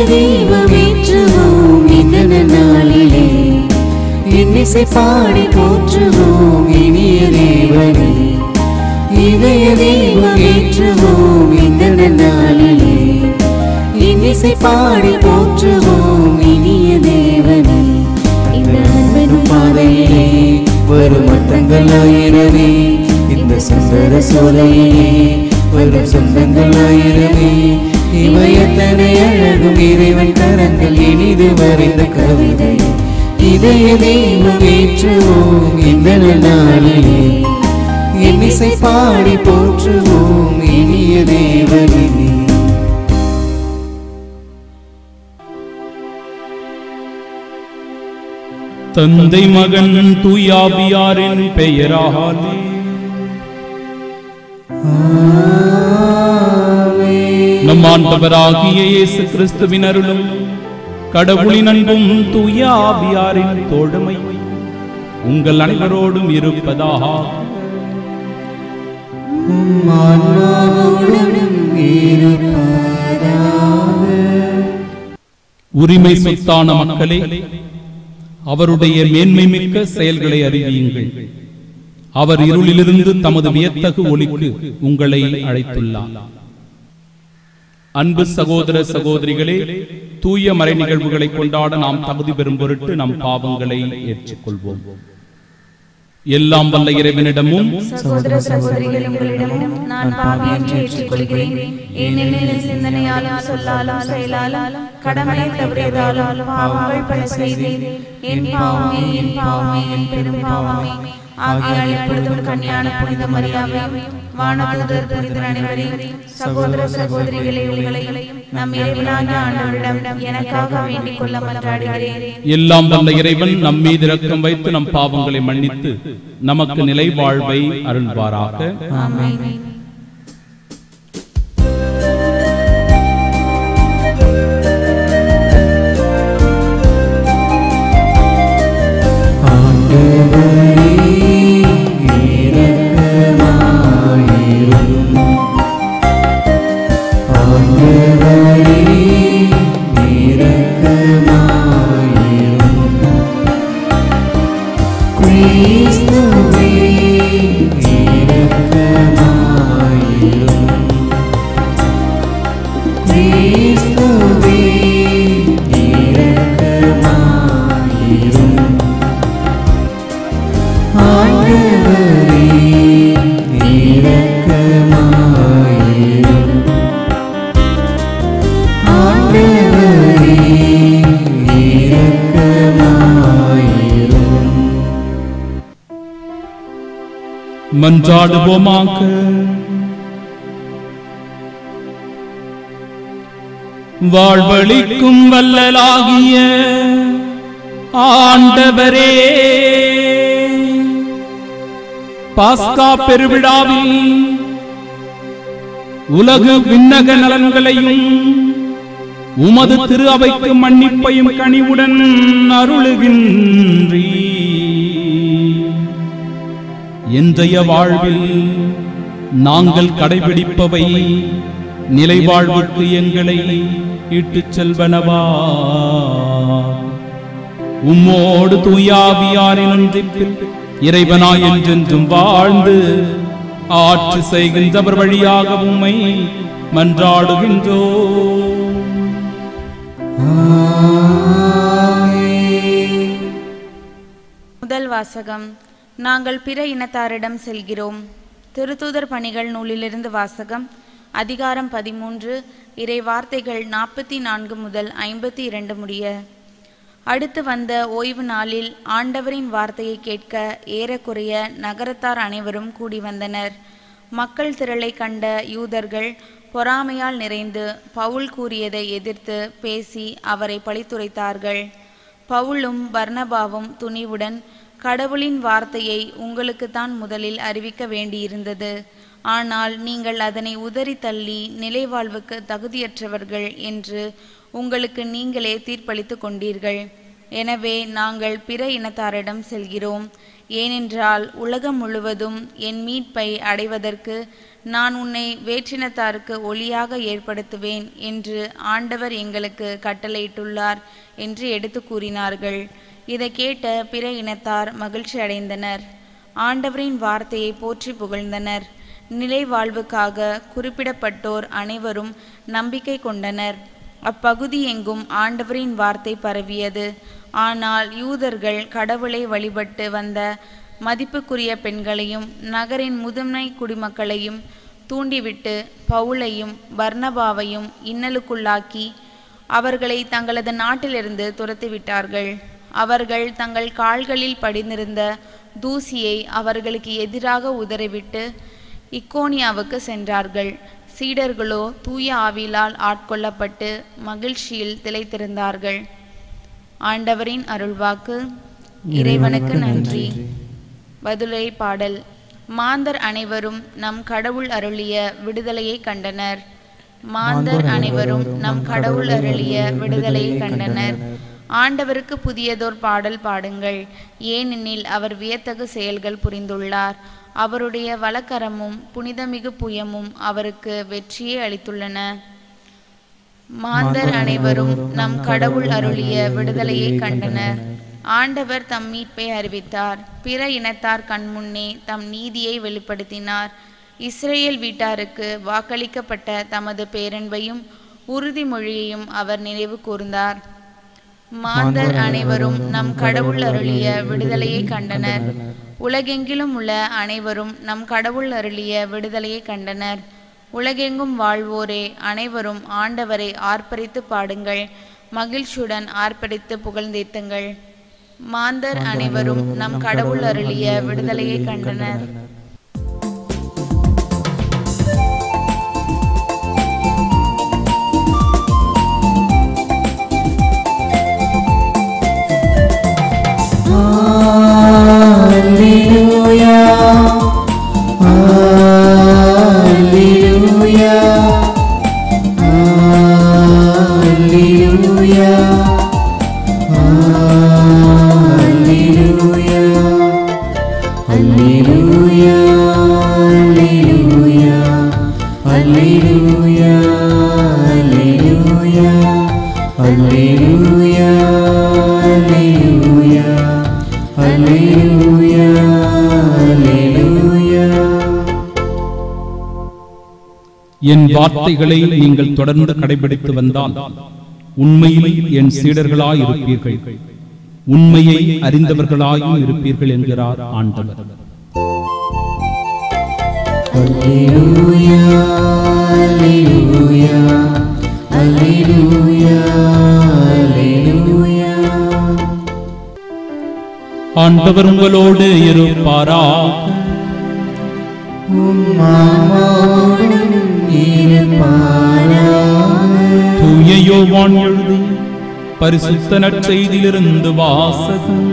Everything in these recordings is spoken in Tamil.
தெய்வமேற்றுவோம் இந்த நாளிலே இன்னிசை பாடி போற்றுவோம் இனிய தேவனே இதய தெய்வமேற்றுவோம் இந்த நாளிலே இன்னிசை பாடி போற்றுவோம் இனிய தேவனே இந்த அன்பெனும் பாதையிலே வரும் மட்டங்கள் ஆயிரமே இந்த சுந்தர சோலையிலே வரும் சொந்தங்கள் ஆயிரமே இவை எத்தனை அழகும் இறைவன் கரங்கள் இனிது வரைந்த கவிதை இதய தெய்வம் ஏற்றுவோம் இந்த நாளிலே இன்னிசை பாடி போற்றுவோம் இனிய தேவனே தந்தை மகன் தூயாவியாரின் பெயராலே நம் ஆண்டவராகிய இயேசு கிறிஸ்துவின் அருளும் கடவுளின் அன்பும் தூயாவியாரின் தோழமை உங்கள் அனைவரோடும் இருப்பதாக ஆன்மாவோடும் இருப்பதாக உரிமை சொத்தான மக்களே அவருடைய மேன்மை மிக்க செயல்களை அறிவியுங்கள் அவர் இருளிலிருந்து தமது வியத்தகு ஒளிக்கு உங்களை அழைத்துள்ளார் அன்பு சகோதர சகோதரிகளே தூய மறை நிகழ்வுகளை கொண்டாட நாம் தகுதி பெறும் பொருட்டு நம் பாவங்களை ஏற்றுக்கொள்வோம் எல்லாம் வல்ல இறைவனிடமும் சகோதர சகோதரிகள் உங்களிடமும் நான் பாவி என்று ஏற்றுக்கொள்கிறேன் ஏனெனில் சிந்தனையாலும் சொல்லாலும் செயலாலும் கடமையை தவறியதாலும் பாவங்கள் பல செய்தேன் என் பாவமே என் பாவமே என் பெரும் பாவமே ஆகையால் எப்பொழுதும் கன்னியான புனித மரியாவை வானதூதர் புனிதர் அனைவரையும் சகோதர சகோதரிகளை உங்களை நம் இறைவனாகிய ஆண்டவரிடம் எனக்காக வேண்டிக் கொள்ள மன்றாடுகிறேன் எல்லாம் வல்ல இறைவன் நம் மீது இரக்கம் வைத்து நம் பாவங்களை மன்னித்து நமக்கு நிலை வாழ்வை அருள்வாராக ஆமென் மன்றாடுவோமாக வாழ்வழிக்கும் வல்லலாகிய ஆண்டவரே பாஸ்கா பெருவிழாவில் உலகு விண்ணக நலன்களையும் உமது திரு அவைக்கு மன்னிப்பையும் கனிவுடன் அருளுகின்றீ இன்றைய வாழ்வில் நாங்கள் கடைபிடிப்பவை நிலை வாழ்வுக்கு எங்களை இட்டுச் செல்வனவா உம்மோடு தூயாவியாரின் ஒன்றிப்பில் இறைவனாய் என்றென்றும் வாழ்ந்து ஆட்சி செய்கின்றவர் வழியாக உம்மை மன்றாடுகின்றோ முதல் வாசகம் நாங்கள் பிற இனத்தாரிடம் செல்கிறோம் திருத்தூதர் பணிகள் நூலிலிருந்து வாசகம் அதிகாரம் பதிமூன்று இறை வார்த்தைகள் நாற்பத்தி நான்கு முதல் ஐம்பத்தி இரண்டு முடிய அடுத்து வந்த ஓய்வு நாளில் ஆண்டவரின் வார்த்தையை கேட்க ஏறக்குறைய நகரத்தார் அனைவரும் கூடி வந்தனர் மக்கள் திரளை கண்ட யூதர்கள் பொறாமையால் நிறைந்து பவுல் கூறியதை எதிர்த்து பேசி அவரை பழித்துரைத்தார்கள் பவுலும் பர்னபாவும் துணிவுடன் கடவுளின் வார்த்தையை உங்களுக்குத்தான் முதலில் அறிவிக்க வேண்டியிருந்தது ஆனால் நீங்கள் அதனை உதறி தள்ளி நிலைவாழ்வுக்கு தகுதியற்றவர்கள் என்று உங்களுக்கு நீங்களே தீர்ப்பளித்துக் கொண்டீர்கள் எனவே நாங்கள் பிற இனத்தாரிடம் செல்கிறோம் ஏனென்றால் உலகம் முழுவதும் என் மீட்பை அடைவதற்கு நான் உன்னை வேற்றினத்தாருக்கு ஒளியாக ஏற்படுத்துவேன் என்று ஆண்டவர் எங்களுக்கு கட்டளையிட்டுள்ளார் என்று எடுத்து கூறினார்கள் இதை கேட்ட பிற இனத்தார் மகிழ்ச்சி அடைந்தனர் ஆண்டவரின் வார்த்தையை போற்றி புகழ்ந்தனர் நிலை வாழ்வுக்காக குறிப்பிடப்பட்டோர் அனைவரும் நம்பிக்கை கொண்டனர் அப்பகுதி எங்கும் ஆண்டவரின் வார்த்தை பரவியது ஆனால் யூதர்கள் கடவுளை வழிபட்டு வந்த மதிப்புக்குரிய பெண்களையும் நகரின் முதன்மை குடிமக்களையும் தூண்டிவிட்டு பவுலையும் வர்ணபாவையும் இன்னலுக்குள்ளாக்கி அவர்களை தங்களது நாட்டிலிருந்து துரத்திவிட்டார்கள் அவர்கள் தங்கள் கால்களில் படிந்திருந்த தூசியை அவர்களுக்கு எதிராக உதறிவிட்டு இக்கோனியாவுக்கு சென்றார்கள் சீடர்களோ தூய ஆவிலால் ஆட்கொள்ளப்பட்டு மகிழ்ச்சியில் திளைத்திருந்தார்கள் ஆண்டவரின் அருள்வாக்கு இறைவனுக்கு நன்றி பதிலை பாடல் மாந்தர் அனைவரும் நம் கடவுள் அருளிய விடுதலையை கண்டனர் மாந்தர் அனைவரும் நம் கடவுள் அருளிய விடுதலையை கண்டனர் ஆண்டவருக்கு புதியதோர் பாடல் பாடுங்கள் ஏனெனில் அவர் வியத்தகு செயல்கள் புரிந்துள்ளார் அவருடைய வலக்கரமும் புனிதமிகு புயமும் அவருக்கு வெற்றியை அளித்துள்ளன மாந்தர் அனைவரும் நம் கடவுள் அருளிய விடுதலையை கண்டனர் ஆண்டவர் தம் மீட்பை அறிவித்தார் பிற இனத்தார் கண்முன்னே தம் நீதியை வெளிப்படுத்தினார் இஸ்ரேல் வீட்டாருக்கு வாக்களிக்கப்பட்ட தமது பேரன்பையும் உறுதிமொழியையும் அவர் நினைவு கூர்ந்தார் மாந்தர் அனைவரும் நம் கடவுள் அருளிய விடுதலையை கண்டனர் உலகெங்கிலும் உள்ள அனைவரும் நம் கடவுள் அருளிய விடுதலையை கண்டனர் உலகெங்கும் வாழ்வோரே அனைவரும் ஆண்டவரை ஆர்ப்பரித்து பாடுங்கள் மகிழ்ச்சியுடன் ஆர்ப்பரித்து புகழ்ந்தேத்துங்கள் மாந்தர் அனைவரும் நம் கடவுள் அருளிய விடுதலையை கண்டனர் Hallelujah. Hallelujah. Hallelujah. Hallelujah. Hallelujah. Hallelujah. Hallelujah. Hallelujah. Hallelujah. Hallelujah. Hallelujah. Hallelujah. என் வார்த்தைகளை நீங்கள் தொடர்ந்து கடைபிடித்து வந்தால் உண்மையில் என் சீடர்களாய் இருப்பீர்கள் உண்மையை அறிந்தவர்களாயும் இருப்பீர்கள் என்கிறார் ஆண்டவர் Hallelujah. Hallelujah. Hallelujah. Hallelujah. ஆண்டவர் உங்களோடு இருப்பாராக உம்மாவோடும் இருப்பாராக. தூய யோவான் எழுதி பரிசுத்த நற்செய்தியிலிருந்து வாசகம்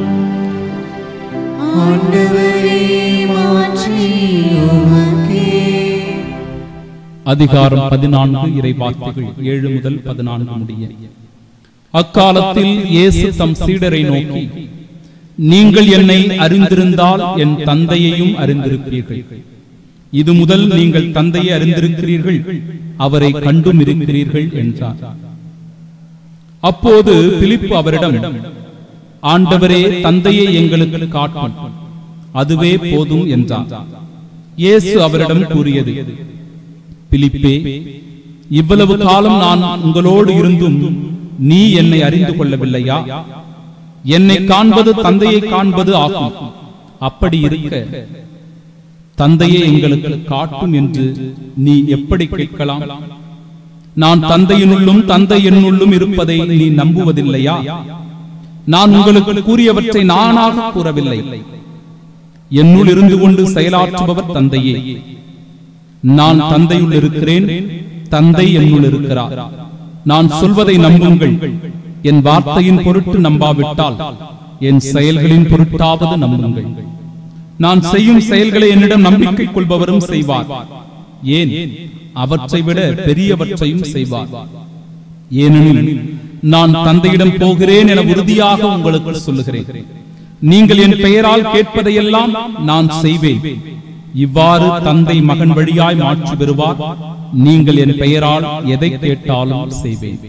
ஆண்டவரே மாற்றி உமக்கே அதிகாரம் பதினான்கு இறை வார்த்தைகள் ஏழு முதல் பதினான்கு முடிய அக்காலத்தில் இயேசு தம் சீடரை நோக்கி நீங்கள் என்னை அறிந்திருந்தால் என் தந்தையையும் அறிந்திருப்பீர்கள் இது முதல் நீங்கள் தந்தையை அறிந்திருக்கிறீர்கள் அவரை கண்டும் இருக்கிறீர்கள் என்றார் அப்போது பிலிப்பு அவரிடம் ஆண்டவரே தந்தையை எங்களுக்கு காட்டும் அதுவே போதும் என்றார் இயேசு அவரிடம் கூறியது பிலிப்பே இவ்வளவு காலம் நான் உங்களோடு இருந்தும் நீ என்னை அறிந்து கொள்ளவில்லையா என்னை காண்பது தந்தையை காண்பது ஆகும் அப்படி இருக்க தந்தையை எங்களுக்கு காட்டும் என்று நீ எப்படி கேட்கலாம் நான் தந்தையினுள்ளும் தந்தை என்னுள்ளும் இருப்பதை நீ நம்புவதில்லையா நான் உங்களுக்கு கூறியவற்றை நானாக கூறவில்லை என்னுள் இருந்து கொண்டு செயலாற்றுபவர் தந்தையே நான் தந்தையுள் இருக்கிறேன் தந்தை என்னுள் இருக்கிறார் நான் சொல்வதை நம்புங்கள் என் வார்த்தையின் பொருட்டு நம்பாவிட்டால் என் செயல்களின் பொருட்டாவது நம்புங்கள் நான் செய்யும் செயல்களை என்னிடம் நம்பிக்கை கொள்பவரும் செய்வார் ஏன் அவற்றை விட பெரியவற்றையும் செய்வார் ஏனெனில் நான் தந்தையிடம் போகிறேன் என உறுதியாக உங்களுக்கு சொல்லுகிறேன் நீங்கள் என் பெயரால் கேட்பதையெல்லாம் நான் செய்வேன் இவ்வாறு தந்தை மகன் வழியாய் மாற்றி பெறுவார் நீங்கள் என் பெயரால் எதை கேட்டாலும் செய்வேன்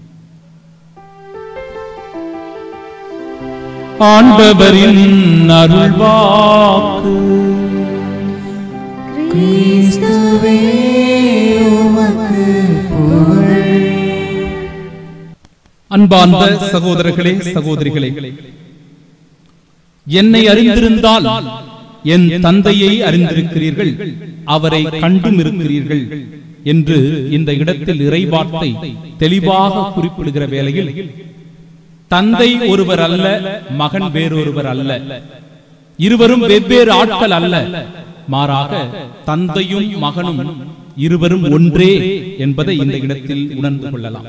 ஆண்டவரின் அருள்வாக்கு கிறிஸ்துவே உமக்கு புகழ் அன்பார்ந்த சகோதரர்களே சகோதரிகளே என்னை அறிந்திருந்தால் என் தந்தையை அறிந்திருக்கிறீர்கள் அவரை கண்டும் இருக்கிறீர்கள் என்று இந்த இடத்தில் இறைவார்த்தை தெளிவாக குறிப்பிடுகிற வேளையில் தந்தை ஒருவர் அல்ல மகன் வேறொருவர் அல்ல இருவரும் வெவ்வேறு ஆட்கள் அல்ல மாறாக தந்தையும் மகனும் இருவரும் ஒன்றே என்பதை இந்த இடத்தில் உணர்ந்து கொள்ளலாம்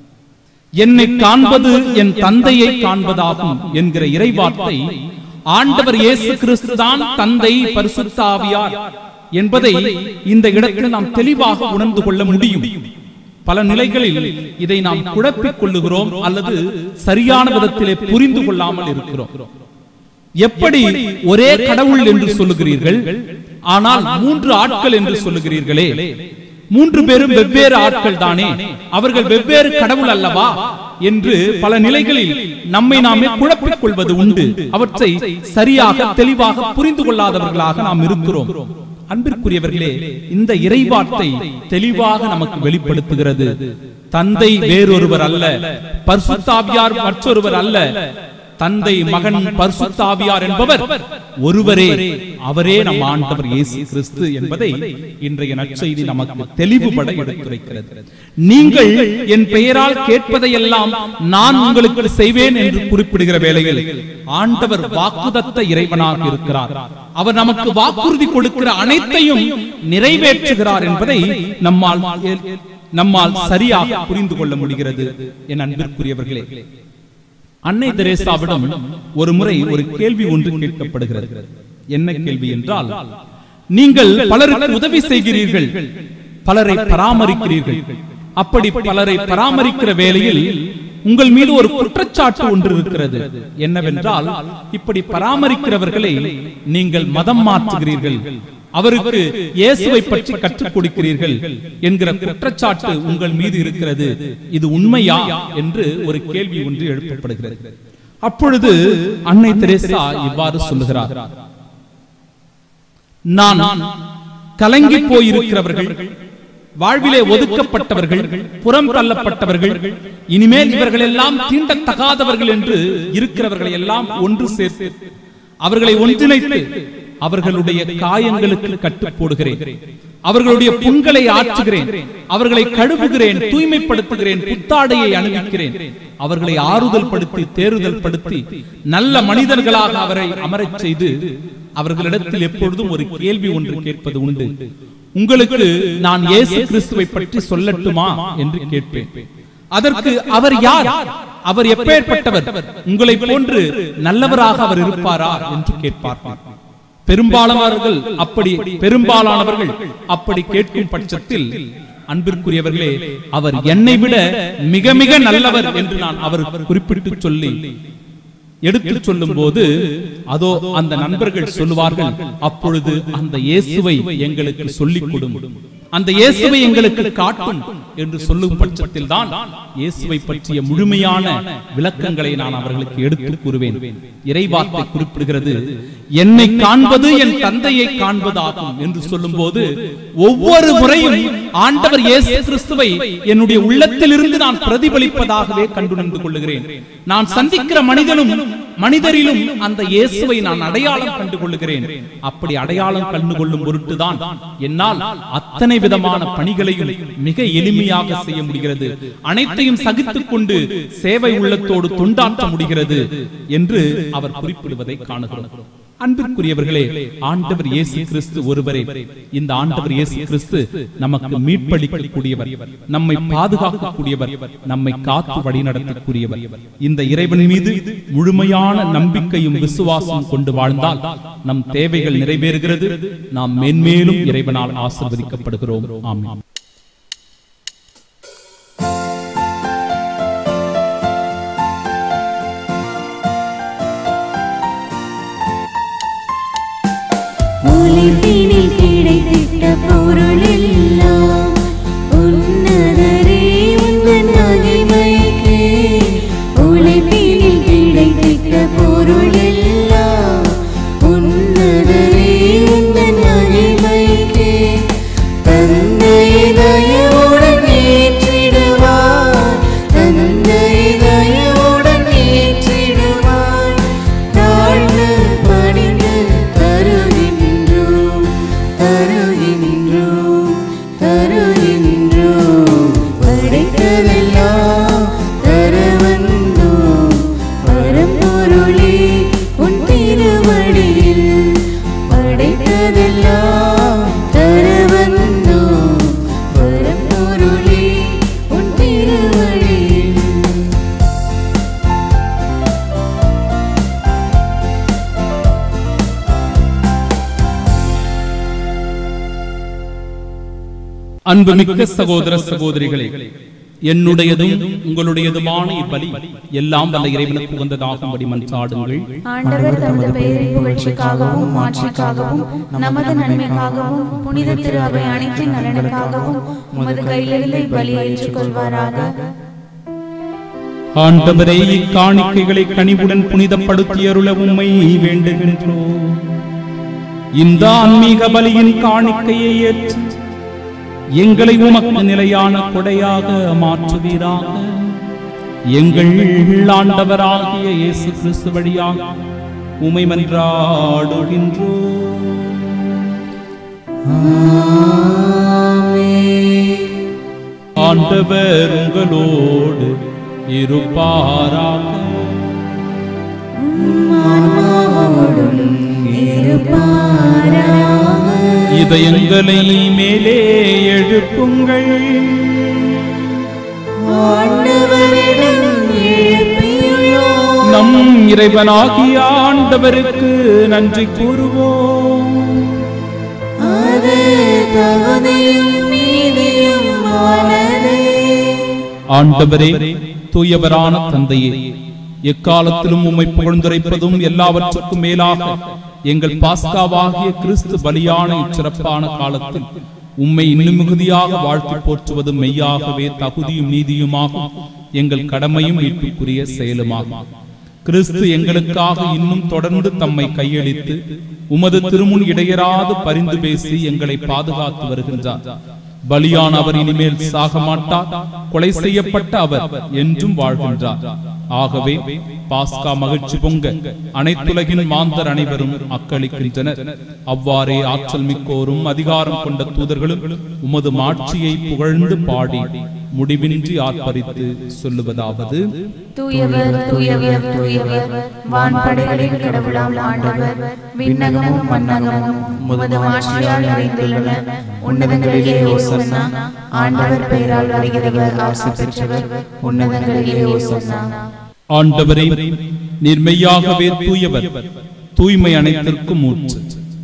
என்னை காண்பது என் தந்தையை காண்பதாகும் என்கிற இறைவார்த்தை ஆண்டவர் இயேசு கிறிஸ்துதான் தந்தை பரிசுத்த ஆவியார் என்பதை இந்த இடத்தில் நாம் தெளிவாக உணர்ந்து கொள்ள முடியும் பல நிலைகளில் இதை நாம் குழப்பிக் கொள்ளுகிறோம் அல்லது சரியான விதத்திலே புரிந்து கொள்ளாமல் இருக்கிறோம் எப்படி ஒரே கடவுள் என்று சொல்லுகிறீர்கள் ஆனால் மூன்று ஆட்கள் என்று சொல்லுகிறீர்களே மூன்று பேரும் வெவ்வேறு ஆட்கள் தானே அவர்கள் வெவ்வேறு கடவுள் அல்லவா என்று பல நிலைகளில் நம்மை நாமே குழப்பிக் கொள்வது உண்டு அவற்றை சரியாக தெளிவாக புரிந்து கொள்ளாதவர்களாக நாம் இருக்கிறோம் அன்பிற்குரியவர்களே இந்த இறைவார்த்தை தெளிவாக நமக்கு வெளிப்படுத்துகிறது தந்தை வேறொருவர் அல்ல பர்சுத்தாவியார் மற்றொருவர் அல்ல தந்தை மகன் பரிசுத்தாவியார் என்பவர் ஒருவரே அவரே நம் ஆண்டவர் இயேசு கிறிஸ்து என்பதை இன்றைய நற்செய்தி நமக்கு தெளிவுபட எடுத்துரைக்கிறது நீங்கள் என் பெயரால் கேட்பதையெல்லாம் நான் உங்களுக்கு செய்வேன் என்று குறிப்பிடுகிற வேளையில் ஆண்டவர் வாக்குதத்த இறைவனாக இருக்கிறார் அவர் நமக்கு வாக்குறுதி கொடுக்கிற அனைத்தையும் நிறைவேற்றுகிறார் என்பதை நம்மால் நம்மால் சரியாக புரிந்து கொள்ள முடிகிறது என் அன்பிற்குரியவர்களே அன்னை தெரேசாவிடம் ஒரு முறை ஒரு கேள்வி ஒன்று கேட்கப்படுகிறது என்ன கேள்வி என்றால் நீங்கள் பலருக்கு உதவி செய்கிறீர்கள் பலரை பராமரிக்கிறீர்கள் அப்படி பலரை பராமரிக்கிற வேளையில் உங்கள் மீது ஒரு குற்றச்சாட்டு ஒன்று இருக்கிறது என்னவென்றால் இப்படி பராமரிக்கிறவர்களை நீங்கள் மதம் மாற்றுகிறீர்கள் அவருக்கு இயேசுவை பற்றி கற்றுக் கொடுக்கிறீர்கள் என்கிற குற்றச்சாட்டு உங்கள் மீது இருக்கிறது இது உண்மையா என்று ஒரு கேள்வி ஒன்று எழுப்பப்படுகிறது அப்பொழுது அன்னை தெரேசா இவ்வாறு சொல்லுகிறார் நான் கலங்கி போயிருக்கிறவர்கள் வாழ்விலே ஒதுக்கப்பட்டவர்கள் புறம் தள்ளப்பட்டவர்கள் இனிமேல் இவர்கள் எல்லாம் தீண்டத்தகாதவர்கள் என்று இருக்கிறவர்களை எல்லாம் ஒன்று சேர்த்து அவர்களை ஒன்றிணைத்து அவர்களுடைய காயங்களுக்கு கட்டு போடுகிறேன் அவர்களுடைய புண்களை ஆற்றுகிறேன் அவர்களை கழுவுகிறேன் தூய்மைப்படுத்துகிறேன் புத்தாடையை அணிவிக்கிறேன் அவர்களை ஆறுதல் படுத்தி தேறுதல் படுத்தி நல்ல மனிதர்களாக அவரை அமரச் செய்து அவர்களிடத்தில் எப்பொழுதும் ஒரு கேள்வி ஒன்று கேட்பது உண்டு உங்களுக்கு நான் இயேசு கிறிஸ்துவை பற்றி சொல்லட்டுமா என்று கேட்பேன் அதற்கு அவர் யார் அவர் எப்பேற்பட்டவர் உங்களை போன்று நல்லவராக அவர் இருப்பாரா என்று கேட்பார்கள் பெரும்பாலானவர்கள் அப்படி பெரும்பாலானவர்கள் அப்படி கேட்கும் பட்சத்தில் அன்பிற்குரியவர்களே அவர் என்னை விட மிக மிக நல்லவர் என்று நான் அவர் குறிப்பிட்டு சொல்லி எடுத்து சொல்லும் போது அதோ அந்த நண்பர்கள் சொல்லுவார்கள் அப்பொழுது அந்த இயேசுவை எங்களுக்கு சொல்லிக் கொடும் அந்த இயேசுவை எங்களுக்கு காட்டும் என்று சொல்லும் பட்சத்தில் தான் இயேசுவை பற்றிய முழுமையான விளக்கங்களை நான் அவர்களுக்கு எடுத்து கூறுவேன் இறைவார்த்தை குறிப்பிடுகிறது என்னை காண்பது என் தந்தையை காண்பதாகும் என்று சொல்லும் போது ஒவ்வொரு முறையும் ஆண்டவர் இயேசு கிறிஸ்துவை என்னுடைய உள்ளத்திலிருந்து நான் பிரதிபலிப்பதாகவே கண்டுணர்ந்து கொள்ளுகிறேன் நான் சந்திக்கிற மனிதனும் மனிதரிலும் அந்த இயேசுவை நான் அடையாளம் கண்டு கொள்ளுகிறேன் அப்படி அடையாளம் கண்டு கொள்ளும் பொருட்டுதான் என்னால் அத்தனை விதமான பணிகளையும் மிக எளிமையாக செய்ய முடிகிறது அனைத்தையும் சகித்துக் கொண்டு சேவை உள்ளத்தோடு தொண்டாற்ற முடிகிறது என்று அவர் குறிப்பிடுவதை காணுகிறோம் அன்பிற்குரியவர்களே ஆண்டவர் இயேசு கிறிஸ்து ஒருவரே இந்த ஆண்டவர் இயேசு கிறிஸ்து நமக்கு மீட்பளிக்கக்கூடியவர் நம்மை பாதுகாக்கக்கூடியவர் நம்மை காத்து வழிநடத்தக்கூடியவர் இந்த இறைவன் மீது முழுமையான நம்பிக்கையும் விசுவாசம் கொண்டு வாழ்ந்தால் நம் தேவைகள் நிறைவேறுகிறது நாம் மென்மேலும் இறைவனால் ஆசிர்வதிக்கப்படுகிறோம் ஆமென் உழைப்பினில் கிடைத்திட்ட பொருளெல்லாம் உன்னதரே உந்தன் மகிமைக்கே உழைப்பினில் கிடைத்திட்ட பொருளெல்லாம் உன்னதரே உந்தன் மகிமைக்கே தந்தையை தயவுடன் ஏற்றிடுவார் தந்தையை தயவுடன் ஏற்றிடுவார் தாழ்ந்து பணிந்து தருகின்றோம் தருகின்றோம் தருகின்றோம் படைத்ததெல்லாம் தர வந்தோம் பரம்பொருளே உன் திருவடியில் படைத்ததெல்லாம் தர வந்தோம் பரம்பொருளே உன் திருவடியில் அன்புமிக்க சகோதர சகோதரிகளே என்னுடையதும் உங்களுடையதுமான இப்பலி எல்லாம் வல்ல இறைவனுக்கு உகந்ததாகும்படி மன்றாடுங்கள் ஆண்டவர் தமது பெயரின் புகழ்ச்சிக்காகவும் மாட்சிக்காகவும் நமது நன்மைக்காகவும் புனித திரு அவை அனைத்தின் நலனுக்காகவும் உமது கையிலிருந்து பலியை ஏற்றுக்கொள்வாராக ஆண்டவரே இக்காணிக்கைகளை கனிவுடன் புனிதப்படுத்தியருள உம்மை வேண்டுகின்றோம் இந்த ஆன்மீக பலியின் காணிக்கையை ஏற்று எங்களை உமக்கு நிலையான கொடையாக மாற்றுவீராக எங்கள் ஆண்டவராகிய இயேசு கிறிஸ்து வழியாக உமை மன்றாடுகின்றோம் ஆண்டவர் உங்களோடு இருப்பாராக இதயங்களை மேலே எழுப்புங்கள் ஆண்டவரிடம் எழுப்பியுள்ளோம் நம் இறைவனாகிய ஆண்டவருக்கு நன்றி கூறுவோம் அது தகுதியும் நீதியும் ஆனதே ஆண்டவரே தூயவரான தந்தையே எக்காலத்திலும் உம்மை புகழ்ந்துரைப்பதும் எல்லாவற்றுக்கும் மேலாக எங்கள் பாஸ்காவாகிய கிறிஸ்து பலியான இச்சிறப்பான காலத்தில் உம்மை இன்னும் மிகுதியாக வாழ்த்து போற்றுவது மெய்யாகவே தகுதியும் நீதியுமாகும் எங்கள் கடமையும் மீட்புக்குரிய செயலுமாகும் கிறிஸ்து எங்களுக்காக இன்னும் தொடர்ந்து தம்மை கையளித்து உமது திருமுன் இடையராது பரிந்து பேசி எங்களை பாதுகாத்து வருகின்றார் பலியான அவர் இனிமேல் சாக மாட்டார் கொலை செய்யப்பட்ட அவர் என்றும் வாழ்கின்றார் ஆகவே பாஸ்கா மகிழ்ச்சி பொங்க அனைத்துலகின் மாந்தர் அனைவரும் அக்களிக்கின்றனர் அவ்வாறே ஆற்றல் மிக்கோரும் அதிகாரம் கொண்ட தூதர்களும் உமது மாட்சியை புகழ்ந்து பாடி முடிவின்றி ஆர்ப்பரித்து சொல்லுவதாவது தூயவர் தூயவர் தூயவர் வான்படைகளின் கடவுளாம் ஆண்டவர் விண்ணகமும் மன்னகமும் உமது மாட்சியால் நிறைந்துள்ளன உன்னதங்களிலே ஓசன்னா ஆண்டவர் பெயரால் வருகிறவர் ஆசி பெற்றவர் உன்னதங்களிலே ஓசன்னா ஆண்டவரே நிர்மையாகவே தூயவர் தூய்மை அனைத்திற்கும் மூச்சு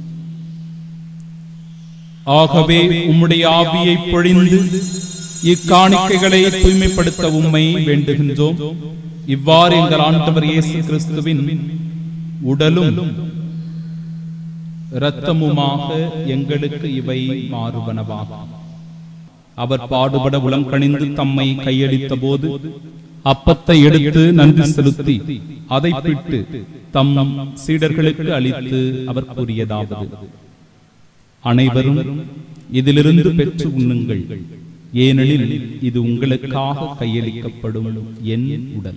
ஆகவே உம்முடைய ஆவியை பொழிந்து இக்காணிக்கைகளை தூய்மைப்படுத்த உம்மை வேண்டுகின்றோம் இவ்வாறு எங்கள் ஆண்டவர் இயேசு கிறிஸ்துவின் உடலும் இரத்தமுமாக எங்களுக்கு இவை மாறுவனவாகும் அவர் பாடுபட உளங்கணிந்து தம்மை கையளித்த போது அப்பத்தை எடுத்து நன்றி செலுத்தி அதை பிட்டு தம் சீடர்களுக்கு அளித்து அவர் கூறியதாவது அனைவரும் இதிலிருந்து பெற்று உண்ணுங்கள் ஏனெனில் இது உங்களுக்காக கையளிக்கப்படும் என் உடல்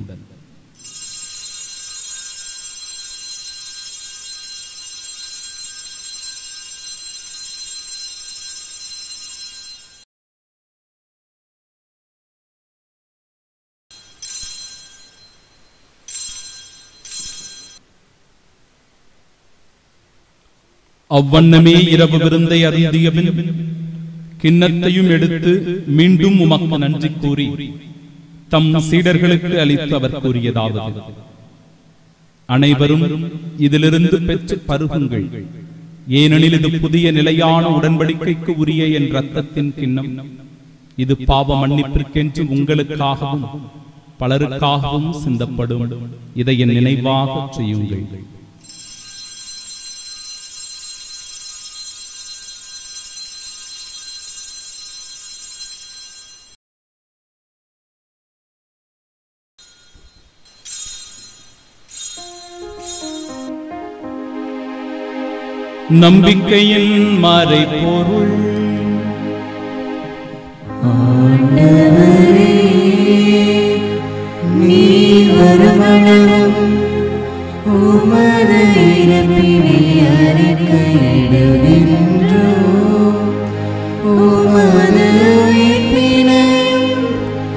அவ்வண்ணமே இரவு விருந்தை அருந்திய பின் கிண்ணத்தையும் எடுத்து மீண்டும் உமக்கு நன்றி கூறி தம் சீடர்களுக்கு அளித்து அவர் கூறியதாவது அனைவரும் இதிலிருந்து பெற்று பருகுங்கள் ஏனெனில் இது புதிய நிலையான உடன்படிக்கைக்கு உரிய என் ரத்தத்தின் கிண்ணம் இது பாவ மன்னிப்பிற்கென்று உங்களுக்காகவும் பலருக்காகவும் சிந்தப்படும் இதை என் நினைவாக செய்யுங்கள் நம்பிக்கையின் மறைபொருள் ஆண்டவரே நீ வருமளவும் உமது இறப்பினை அறிக்கையிடுகின்றோ உமது உயிர்ப்பினையும்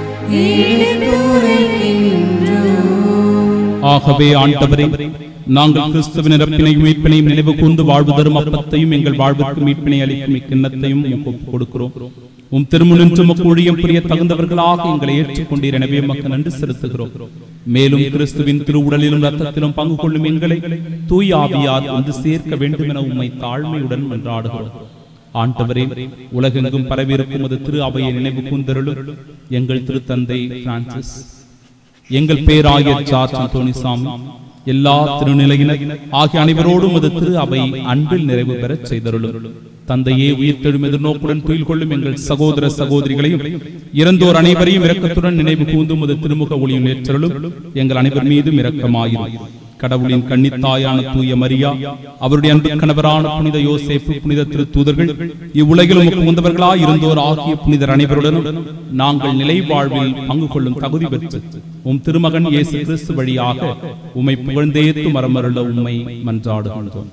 எடுத்துரைக்கின்றோ ஆகவே ஆண்டவரே நாங்கள் கிறிஸ்துவின் இறப்பினையும் மீட்பினையும் நினைவு கூர்ந்து வாழ்வு தரும் அப்பத்தையும் எங்கள் வாழ்வுக்கு மீட்பினை அளிக்கும் இக்கிண்ணத்தையும் உமக்கு ஒப்புக் கொடுக்கிறோம் உம் திருமுனின்று உமக்கு ஊழியம் புரிய தகுந்தவர்களாக எங்களை ஏற்றுக்கொண்டீர் எனவே மக்கள் நன்றி செலுத்துகிறோம் மேலும் கிறிஸ்துவின் திருவுடலிலும் ரத்தத்திலும் பங்கு கொள்ளும் எங்களை தூய் ஆவியார் வந்து சேர்க்க வேண்டும் என உம்மை தாழ்மையுடன் மன்றாடுகிறோம் ஆண்டவரே உலகெங்கும் பரவியிருக்கும் அது திரு அவையை நினைவு கூந்தருளும் எங்கள் திருத்தந்தை பிரான்சிஸ் எங்கள் பேராய சார்ஜ் அந்தோணிசாமி எல்லா திருநிலையினர் ஆகிய அனைவரோடும் அது திரு அவை அன்பில் நிறைவு பெறச் செய்தருளும் தந்தையே உயிர்த்தெழும் எதிர்நோக்குடன் துயில் கொள்ளும் எங்கள் சகோதர சகோதரிகளையும் இறந்தோர் அனைவரையும் இரக்கத்துடன் நினைவு கூந்தும் அது திருமுக ஒளியும் ஏற்றருளும் எங்கள் அனைவர் மீதும் இரக்கமாயிரும் கடவுளின் கன்னித்தாயான தூய மரியா அவருடைய அன்பு கணவரான புனித யோசேப்பு புனித திருத்தூதர்கள் இவ்வுலகில் உமக்கு முந்தவர்களாய் இருந்தோர் ஆகிய புனிதர் அனைவருடனும் நாங்கள் நிலை வாழ்வில் பங்கு கொள்ளும் தகுதி பெற்று உம் திருமகன் இயேசு கிறிஸ்து வழியாக உம்மை புகழ்ந்தேத்து மரமருள உம்மை மன்றாடுகின்றோம்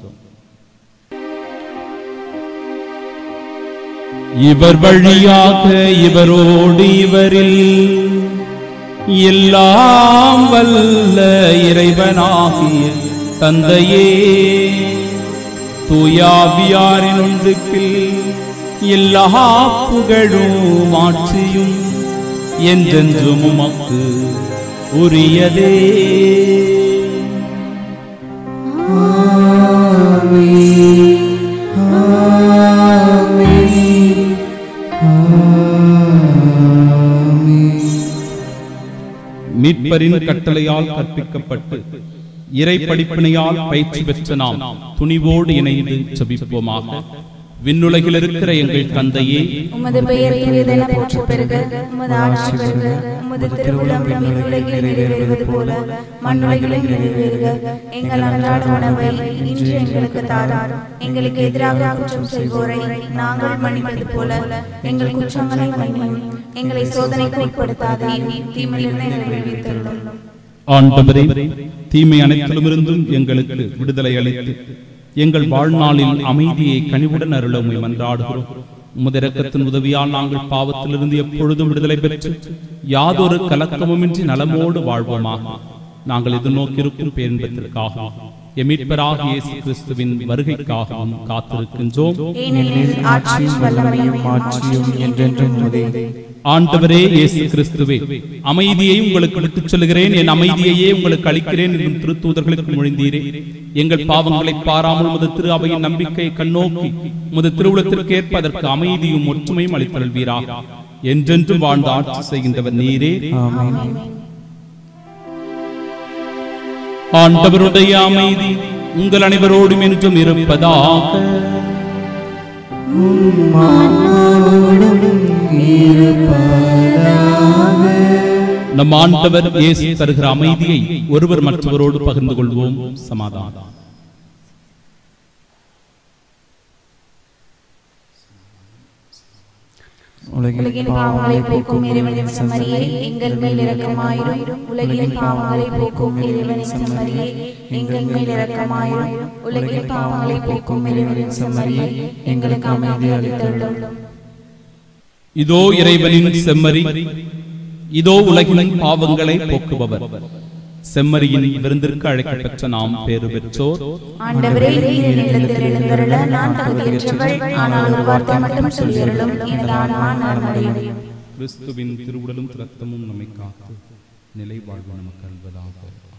இவர் வழியாக இவரோடு இவரில் எல்லாம் வல்ல இறைவனாகிய தந்தையே தூயாவியாரின் ஒன்றுக்கில் எல்லா புகழும் ஆட்சியும் என்றென்றும் உமக்கு உரியதே மீட்பரின் கட்டளையால் கற்பிக்கப்பட்டு இறை படிப்பினையால் பயிற்சி பெற்ற நாம் துணிவோடு இணைந்து ஜெபிப்போமாக விண்ணுலகில் இருக்கிற எங்கள் தந்தையே உமது பெயர் தூயதென போற்ற பெருக உமது ஆட்சி பெருக உமது திருவுளம் விண்ணுலகில் நிறைவேறுவது போல மண்ணுலகிலும் நிறைவேறுக எங்கள் அன்றாட உணவை இன்று எங்களுக்கு தாரும் எங்களுக்கு எதிராக குற்றம் செய்வோரை நாங்கள் மன்னிப்பது போல எங்கள் குற்றங்களை மன்னியும் எங்களை சோதனைக்கு உட்படுத்தாதையும் தீமையிலிருந்து எங்களை விடுவித்தருளும் ஆண்டவரே தீமை அனைத்திலுமிருந்தும் எங்களுக்கு விடுதலை அளித்து எங்கள் வாழ்நாளில் அமைதியை கனிவுடன் அருள உம்மை மன்றாடுகிறோம் உமது இரக்கத்தின் உதவியால் நாங்கள் பாவத்திலிருந்து எப்பொழுதும் விடுதலை பெற்று யாதொரு கலக்கமுமின்றி நலமோடு வாழ்வோமாக நாங்கள் எதிர்நோக்கியிருக்கும் பேரின்பத்திற்காக எமீட்பராக இயேசு கிறிஸ்துவின் வருகைக்காகவும் காத்திருக்கின்றோம் ஏனெனில் ஆட்சியும் வல்லமையும் மாட்சியும் என்றென்றும் உமதே ஆண்டவரே இயேசு கிறிஸ்துவே அமைதியை உங்களுக்கு விட்டுச் சொல்கிறேன் என் அமைதியையே உங்களுக்கு அளிக்கிறேன் என்றும் திருத்தூதர்களுக்கு மொழிந்தீரே எங்கள் பாவங்களை பாராமல் முத திரு அவையின் நம்பிக்கை கண்ணோக்கி முத திருவுளத்திற்கு ஏற்ப அதற்கு அமைதியும் ஒற்றுமையும் அளித்தருள்வீராக என்றென்றும் வாழ்ந்து ஆட்சி செய்கின்றவர் நீரே ஆமென் ஆண்டவருடைய அமைதி உங்கள் அனைவரோடும் என்றும் இருப்பதாக ஆன்மாவோடும் இருப்பதாக நம் ஆண்டவர் இயேசு தருகிற அமைதியை ஒருவர் மற்றவரோடு பகிர்ந்து கொள்வோம் சமாதானம் உலகின் பாவங்களை போக்கும் இறைவனின் செம்மறியே எங்கள் மேல் இரக்கமாயிரும் உலகின் பாவங்களை போக்கும் இறைவனின் செம்மறியே எங்கள் மேல் இரக்கமாயிரும் உலகின் பாவங்களை போக்கும் இறைவனின் செம்மறியே எங்களுக்கு அமைதி அளித்தருளும் இதோ இறைவனின் செம்மறி இதோ உலகின் பாவங்களை போக்குபவர் செம்மறியின் விருந்திற்கு அழைக்கப்பெற்ற நாம் பேறு பெற்றோர் ஆண்டவரே நீர் என்னிடத்தில் எழுந்தருள நான் தகுதியற்றவள் ஆனால் ஒரு வார்த்தை மட்டும் சொல்லியருளும் எனது ஆன்மா நான் அடையும் கிறிஸ்துவின் திருவுடலும் இரத்தமும் நம்மை காத்து நிலை வாழ்வு நமக்கு அல்வதாக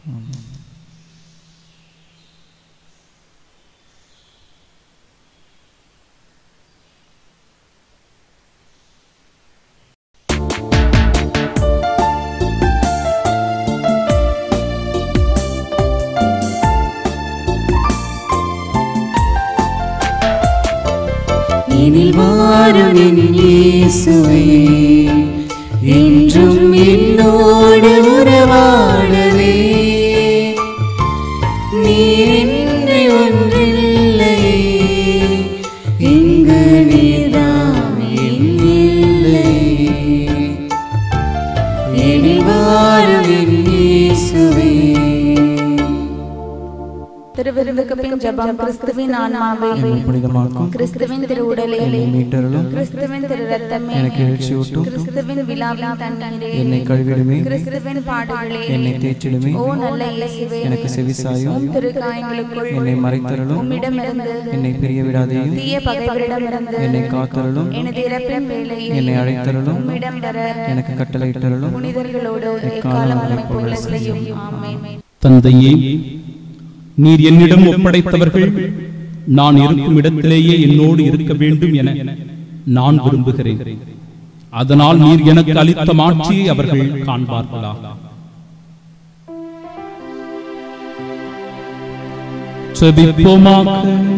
இனில் வாரும் என் இயேசுவே என்றும் என்னோடு உறவாடவே நீர் இன்றி ஒன்றில்லையே திருவிருந்துக்கு பின் ஜெபம் கிறிஸ்துவின் ஆன்மாவே என்னை புனிதமாக்கும் கிறிஸ்துவின் திரு உடலே என்னை மீட்டருளும் கிறிஸ்துவின் திரு ரத்தமே எனக்கு எழுச்சியூட்டும் கிறிஸ்துவின் விழாவின் தண்ணீரே என்னை கழுவிடுமே கிறிஸ்துவின் பாடுகளே என்னை தேய்ச்சிடுமே ஓ நல்ல இயேசுவே எனக்கு செவிசாயும் திருக்காயங்களுக்குள் என்னை மறைத்தருளும் உம்மிடமிருந்து என்னை பிரிய விடாதேயும் தீய பகைவரிடமிருந்து என்னை காத்தருளும் எனது இறப்பின் வேளையில் என்னை அழைத்தருளும் உம்மிடம் வர எனக்கு கட்டளையிட்டருளும் புனிதர்களோடு எக்காலம் உம்மை போல செய்யும் ஆமென் தந்தையே நீர் என்னிடம் ஒப்படைத்தவர்கள் நான் இருக்கும் இடத்திலேயே என்னோடு இருக்க வேண்டும் என நான் விரும்புகிறேன் அதனால் நீர் எனக்கு அளித்த மாட்சியை அவர்கள் காண்பார்களா செபிப்போமாக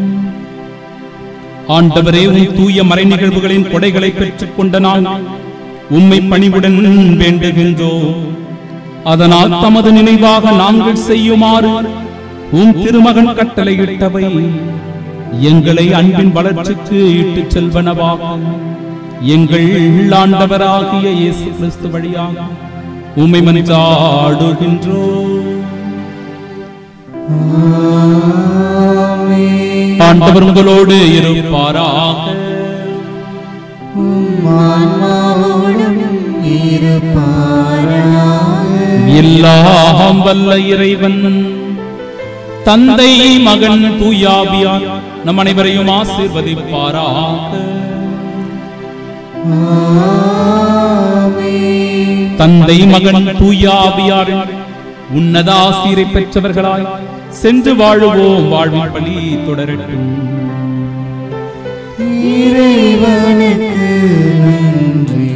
ஆண்டவரே உம் தூய மறை நிகழ்வுகளின் கொடைகளை பெற்றுக் கொண்ட நான் உம்மை பணிவுடன் வேண்டுகின்றோம் அதனால் தமது நினைவாக நாங்கள் செய்யுமாறு உம் திருமகன் கட்டளையிட்டவை எங்களை அன்பின் வளர்ச்சிக்கு இட்டுச் செல்வனவாக எங்கள் ஆண்டவராகிய இயேசு கிறிஸ்து வழியாக உம்மை மன்றாடுகின்றோம் ஆண்டவர் உங்களோடு இருப்பாராக ஆன்மாவோடும் இருப்பாராக எல்லாம் வல்ல இறைவன் தந்தை மகன் தூயாவியார் நம் அனைவரையும் ஆசீர்வதிப்பாராக தந்தை மகன் தூயாவியாரின் உன்னத ஆசீரை பெற்றவர்களாய் சென்று வாழுவோம் வாழ்வின் பலி தொடரட்டும் இறைவனுக்கு நன்றி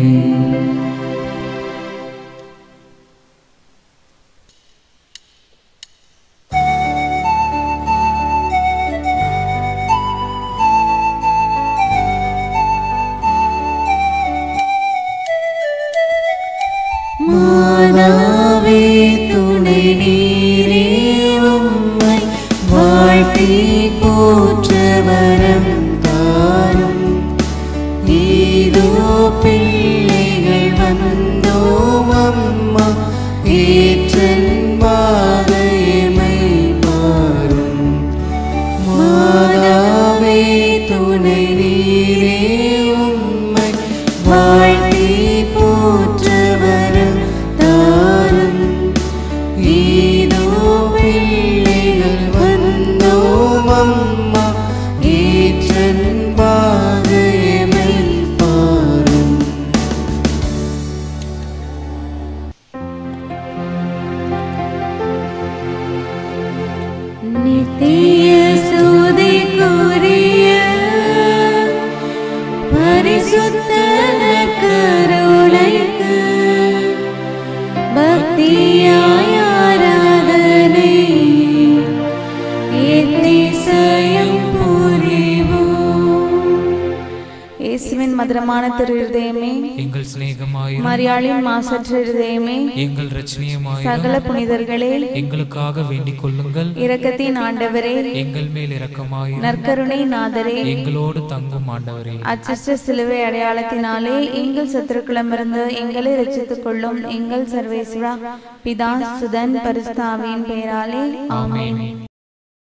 மாதாவே துணை நீரே உம்மை வாழ்த்தி போற்ற வரம் தாரும் இதோ பிள்ளைகள் வந்தோம் அம்மா ஏற்றன்பாக எமை பாரும் மாதாவே துணை நீரே உம்மை வாழ்த்தி போற்ற வரம் தாரும் இதோ பிள்ளைகள் வந்தோம் அம்மா ஏற்றன்பாக எமை பாரும் நித்திய ஸ்துதிக்குரிய பரிசுத்த கருணைக்கு பக்தியாய் ஆராதனை எத்திசையும் புரிவோம் இயேசுவின் மதுரமான திரு இருதயமே எங்கள் சிநேகமாயிரும் மரியாளின் மாசற்ற இருதயமே எங்கள் ரட்சணியமாயிரும் சகல புனிதர்களே எங்களுக்காக வேண்டிக் கொள்ளுங்கள் இரக்கத்தின் ஆண்டவரே எங்கள் மேல் இரக்கமாயிரும் நற்கருணை நாதரே எங்களோடு தங்கும் ஆண்டவரே அச்சிஷ்ட சிலுவை அடையாளத்தினாலே எங்கள் சத்துருக்களமிருந்து எங்களை ரட்சித்துக் கொள்ளும் எங்கள் சர்வேஸ்வரா பிதா சுதன் பரிஸ்தாவின் பெயராலே ஆமென்